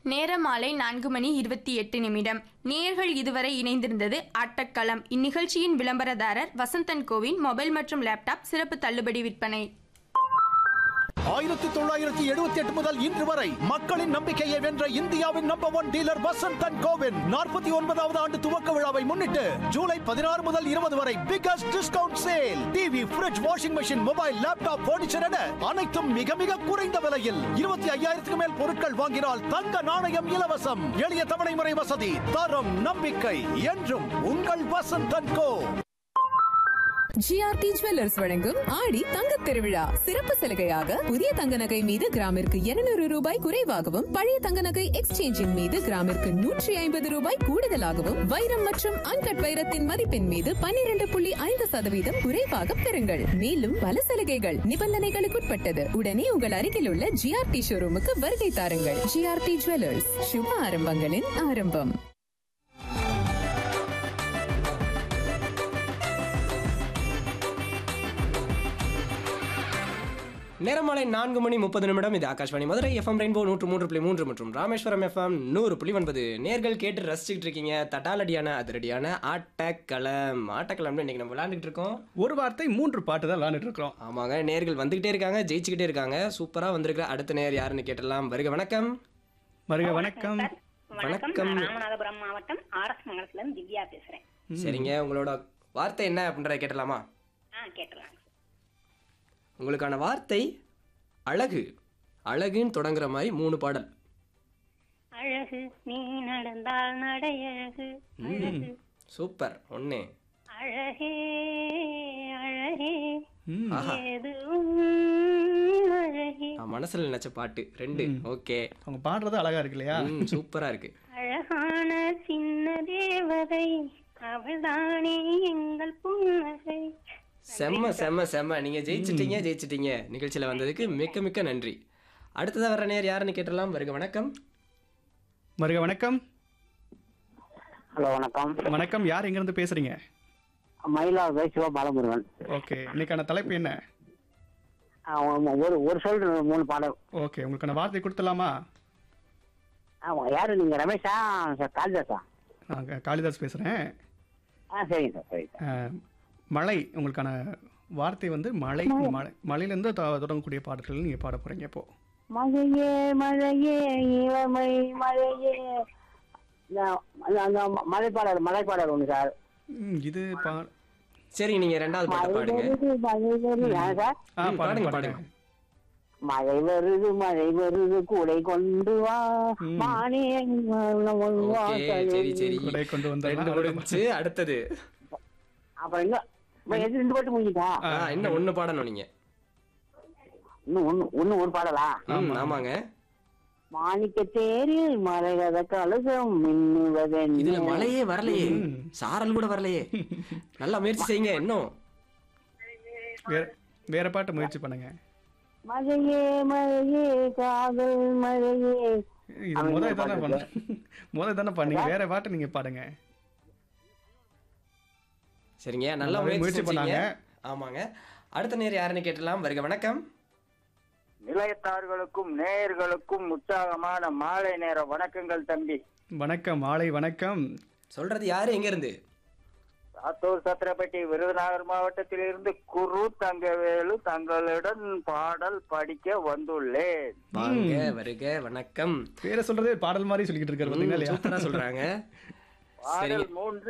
நேரம் மாலை நான்கு மணி இருபத்தி எட்டு நிமிடம் நேர்கள் இதுவரை இணைந்திருந்தது ஆட்டக்களம் இந்நிகழ்ச்சியின் விளம்பரதாரர் வசந்தன் கோவின் மொபைல் மற்றும் லேப்டாப் சிறப்பு தள்ளுபடி விற்பனை ஆயிரத்தி தொள்ளாயிரத்தி எழுபத்தி எட்டு முதல் இன்று வரை மக்களின் நம்பிக்கையை வென்ற இந்தியாவின் நம்பர் ஒன் டீலர் வசந்தன் கோவின் நாற்பத்தி ஒன்பதாவது ஆண்டு துவக்க விழாவை முன்னிட்டு ஜூலை பதினாறு முதல் இருபது வரை biggest discount sale TV fridge washing machine mobile laptop furniture என அனைத்தும் மிக மிக குறைந்த விலையில் இருபத்தி ஐயாயிரத்துக்கு மேல் பொருட்கள் வாங்கினால் தங்க நாணயம் இலவசம் எளிய தவணை முறை வசதி தரம் நம்பிக்கை என்றும் உங்கள் வசந்தன் கோ ஜிஆர்டி ஜுவல்லர்ஸ் வழங்கும் ஆடி தங்க திருவிழா சிறப்பு சலுகையாக புதிய தங்க நகை மீது கிராமிற்கு 200 ரூபாய் குறைவாகவும் பழைய தங்க நகை எக்ஸ்சேஞ்சின் மீது கிராமிற்கு நூற்றி ஐம்பது ரூபாய் கூடுதலாகவும் வைரம் மற்றும் அன்கட் வைரத்தின் மதிப்பின் மீது 12.5% புள்ளி ஐந்து சதவீதம் குறைவாக பெறுங்கள் மேலும் பல சலுகைகள் நிபந்தனைகளுக்குட்பட்டது உடனே உங்கள் அருகில் உள்ள ஜிஆர்டி ஷோரூமுக்கு வருகை தாருங்கள் ஜிஆர்டி ஜுவல்லர்ஸ் சுப ஆரம்பங்களின் ஆரம்பம் நேரமாலை நான்கு மணி முப்பது நிமிடம் இது ஆகாஷ்வாணி மதுரை எஃப்எம் ரெயின்போ நூற்று மூன்று புள்ளி மூன்று மற்றும் ராமேஸ்வரம் எஃப்எம் நூறு புள்ளி ஒன்பது நேர்கள் கேட்டு ரசிச்சுக்கிட்டு இருக்கீங்க தட்டாலடியான அதிரடியான ஆட்டக்களம் ஆட்டக்களம்னு இன்னைக்கு நம்ம விளையாண்டுட்டு இருக்கோம் ஒரு வார்த்தை மூன்று பாட்டு தான் விளாண்டுட்டு இருக்கிறோம் ஆமாங்க நேர்கள் வந்துகிட்டே இருக்காங்க ஜெயிச்சுக்கிட்டே இருக்காங்க சூப்பராக வந்திருக்க அடுத்த நேர் யாருன்னு கேட்டலாம் வருக வணக்கம் வருக வணக்கம் சார். வணக்கம் வணக்கம். நான் ராமநாதபுரம் மாவட்டம் ஆர்எஸ் மங்கலத்துல இருந்து திவ்யா பேசுறேன் சரிங்க உங்களோட வார்த்தை என்ன அப்படின்றத கேட்டலாமா ஆ கேட்டுறாங்க உங்களுக்கான வார்த்தை அழகு அழகுன்னு தொடங்குற மாதிரி மூணு பாடல் அழகு நீ நடந்தால் நடையழகு அழகு சூப்பர் ஒன்று அழகே அழகே ம். ஆஹா எதுவும் அழகே மனசுல நினைச்ச பாட்டு ரெண்டு ஓகே அவங்க பாடுறது அழகா இருக்கு இல்லையா ம் சூப்பரா இருக்கு அழகான சின்ன தேவதை அவள்தானே எங்கள் புன்னகை செம்ம செம்ம செம்ம நீங்க ஜெயிச்சிட்டீங்க ஜெயிச்சிட்டீங்க நிகழ்ச்சியில வந்ததுக்கு மிக்க மிக்க நன்றி அடுத்ததா வர நேர் யாருன்னு கேட்டலாம் வருக வணக்கம் வருக வணக்கம் ஹலோ வணக்கம் வணக்கம் யார் எங்க இருந்து பேசுறீங்க மயிலாடுதுறை சிவா பாலமுருகன் ஓகே இன்னைக்கான தலைப்பு என்ன ஆ, ஆமா, ஒரு ஒரு சொல் மூணு பாடல் ஓகே உங்களுக்கான வார்த்தை கொடுத்துலாமா ஆமா யாரு நீங்க ரமேஷா சார் காளிதாஸா நான் காளிதாஸ் பேசுறேன் ஆ சரிங்க சார் சரிங்க சார் அஹ், மழை உங்களுக்கான வார்த்தை வந்து மழை மழை மழையிலேருந்து தொடங்கக்கூடிய பாடல்கள் நீங்க பாட போறீங்க இப்போ மழையே மழையே இளமை மழையே இந்த- அந்த- அந்த மலைப்பாடல் மலைப்பாடல் ஒண்ணு சார் ம், இது பா சரி நீங்க ரெண்டாவது பாட்டு மழை பாடுங்க வருது மழை வருது ஏன் சார் ஆ ம், பாடுங்க பாடுங்க, பாடுங்க மழை வருது மழை வருது கூடை கொண்டு வா ம். மானே ஓகே சரி சரி குடை கொண்டு ரெண்டு வந்தா முடிஞ்சு அடுத்தது அப்புறம் இன்னும் இப்ப எது ரெண்டு பாட்டு முடிஞ்சிட்டா ஆ, இன்னும் ஒண்ணு பாடணும் நீங்க இன்னும் ஒண்ணு ஒண்ணு ஒரு பாடலா ம், ஆமாங்க மாணிக்க தேரில் மரகத கலசம் மின்னுவதென்ன இதுல மழையே வரலையே சாரல் கூட வரலையே நல்லா முயற்சி செய்யுங்க இன்னும் வேற வேற பாட்டு முயற்சி பண்ணுங்க மழையே மழையே காதல் மழையே இது அவன் முதல் என்ன தானே பண்ண முதல் தானே பண்ணீங்க வேற பாட்டு நீங்க பாடுங்க சரிங்க நல்லா நல்லாவே முயற்சி முயற்சி பண்ணாங்க பண்ணாங்க. ஆமாங்க அடுத்த நேர் யாருன்னு கேட்டலாம் வருக வணக்கம் நிலையத்தார்களுக்கும் நேயர்களுக்கும் உற்சாகமான மாலை நேர வணக்கங்கள் தம்பி வணக்கம் மாலை வணக்கம் சொல்றது யாரு எங்க இருந்து சாத்தூர் சத்திரப்பட்டி விருதுநகர் மாவட்டத்திலிருந்து குரு தங்கவேலு தங்களுடன் பாடல் படிக்க வந்துள்ளேன் வாங்க வருக வணக்கம் பேரை சொல்றதே பாடல் மாதிரி சொல்லிக்கிட்டு இருக்காரு ம், பாத்தீங்களா இல்லையா சூப்பரா சொல்றாங்க பாடல் சரிங்க மூன்று